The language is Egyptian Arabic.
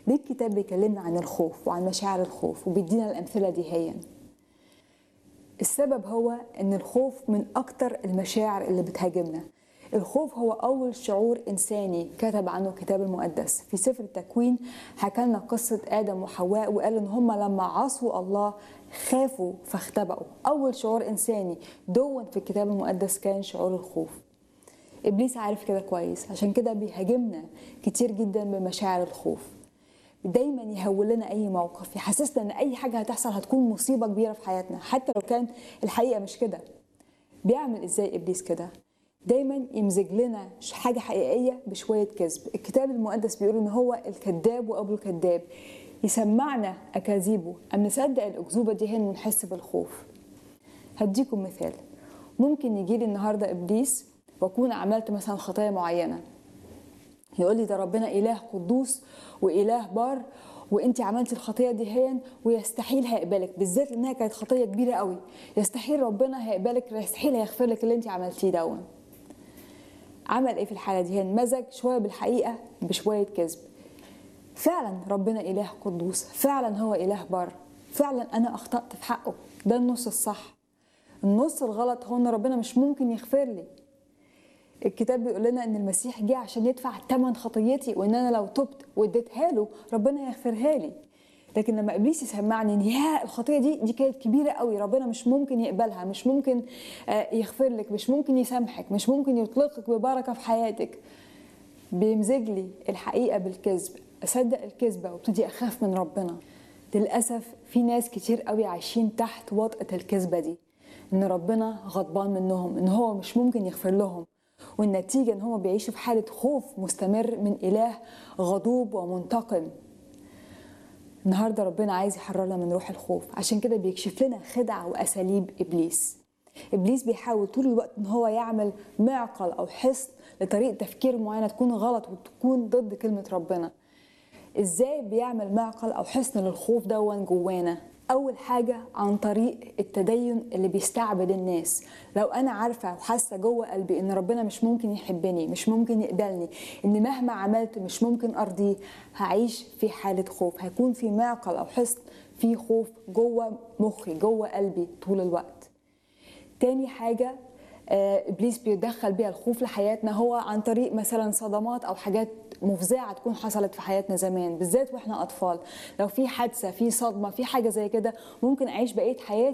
ليه الكتاب بيكلمنا عن الخوف وعن مشاعر الخوف وبيدينا الأمثلة دي هي السبب هو ان الخوف من اكتر المشاعر اللي بتهاجمنا الخوف هو اول شعور انساني كتب عنه الكتاب المقدس في سفر التكوين حكى لنا قصه ادم وحواء وقال ان هم لما عصوا الله خافوا فاختبأوا اول شعور انساني دون في الكتاب المقدس كان شعور الخوف ابليس عارف كده كويس عشان كده بيهاجمنا كتير جدا بمشاعر الخوف دايما يهول لنا اي موقف يحسسنا ان اي حاجه هتحصل هتكون مصيبه كبيره في حياتنا حتى لو كان الحقيقه مش كده بيعمل ازاي ابليس كده دايما يمزج لنا حاجه حقيقيه بشويه كذب الكتاب المقدس بيقول ان هو الكذاب وابو الكذاب يسمعنا اكاذيبه ام نصدق الاكذوبه دي هنا ونحس بالخوف هديكم مثال ممكن يجي لي النهارده ابليس واكون عملت مثلا خطايا معينه يقول لي ده ربنا اله قدوس واله بار وانت عملتي الخطيه دي هين ويستحيل هيقبلك بالذات لانها كانت خطيه كبيره قوي يستحيل ربنا هيقبلك يستحيل هيغفر لك اللي انت عملتيه دون عمل ايه في الحاله دي هين مزج شويه بالحقيقه بشويه كذب فعلا ربنا اله قدوس فعلا هو اله بار فعلا انا اخطات في حقه ده النص الصح النص الغلط هو ان ربنا مش ممكن يغفر لي الكتاب بيقول لنا ان المسيح جه عشان يدفع ثمن خطيتي وان انا لو تبت واديتها له ربنا هيغفرها لي لكن لما ابليس يسمعني ان يا الخطيه دي دي كانت كبيره قوي ربنا مش ممكن يقبلها مش ممكن يغفر لك مش ممكن يسامحك مش ممكن يطلقك ببركه في حياتك بيمزج لي الحقيقه بالكذب اصدق الكذبه وابتدي اخاف من ربنا للاسف في ناس كتير قوي عايشين تحت وطأة الكذبه دي ان ربنا غضبان منهم ان هو مش ممكن يغفر لهم والنتيجة إن هم بيعيشوا في حالة خوف مستمر من إله غضوب ومنتقم النهاردة ربنا عايز يحررنا من روح الخوف عشان كده بيكشف لنا خدع وأساليب إبليس إبليس بيحاول طول الوقت إن هو يعمل معقل أو حصن لطريقة تفكير معينة تكون غلط وتكون ضد كلمة ربنا إزاي بيعمل معقل أو حصن للخوف دون جوانا اول حاجه عن طريق التدين اللي بيستعبد الناس لو انا عارفه وحاسه جوه قلبي ان ربنا مش ممكن يحبني مش ممكن يقبلني ان مهما عملت مش ممكن ارضيه هعيش في حاله خوف هيكون في معقل او حصن في خوف جوه مخي جوه قلبي طول الوقت تاني حاجه ابليس بيدخل بيها الخوف لحياتنا هو عن طريق مثلا صدمات او حاجات مفزعه تكون حصلت في حياتنا زمان بالذات واحنا اطفال لو في حادثه في صدمه في حاجه زي كده ممكن اعيش بقيه حياتي